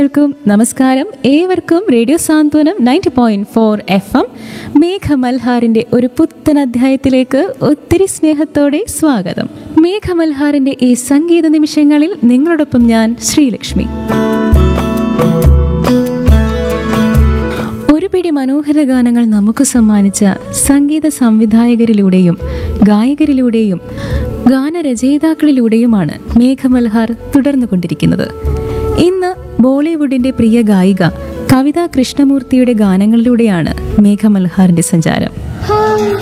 ക്കും നമസ്കാരം ഏവർക്കും radio Santhwanam ninety point four F M മേഘമൽഹാറിന്റെ ഒരു പുത്തൻ അധ്യായത്തിലേക്ക് ഒത്തിരി സ്നേഹത്തോടെ സ്വാഗതം മേഘമൽഹാറിന്റെ ഈ സംഗീത നിമിഷങ്ങളിൽ നിങ്ങളോടൊപ്പം ഞാൻ ശ്രീലക്ഷ്മി ഒരു പിടി മനോഹര ഗാനങ്ങൾ നമുക്ക് സമ്മാനിച്ച സംഗീത സംവിധായകരിലൂടെയും ഗായകരിലൂടെയും ഗാനരചയിതാക്കളിലൂടെയുമാണ് മേഘമൽഹാർ തുടർന്നുകൊണ്ടിരിക്കുന്നത് ഇന്ന് ബോളിവുഡിന്റെ പ്രിയ ഗായിക കവിത കൃഷ്ണമൂർത്തിയുടെ ഗാനങ്ങളിലൂടെയാണ് മേഘമൽഹാറിന്റെ സഞ്ചാരം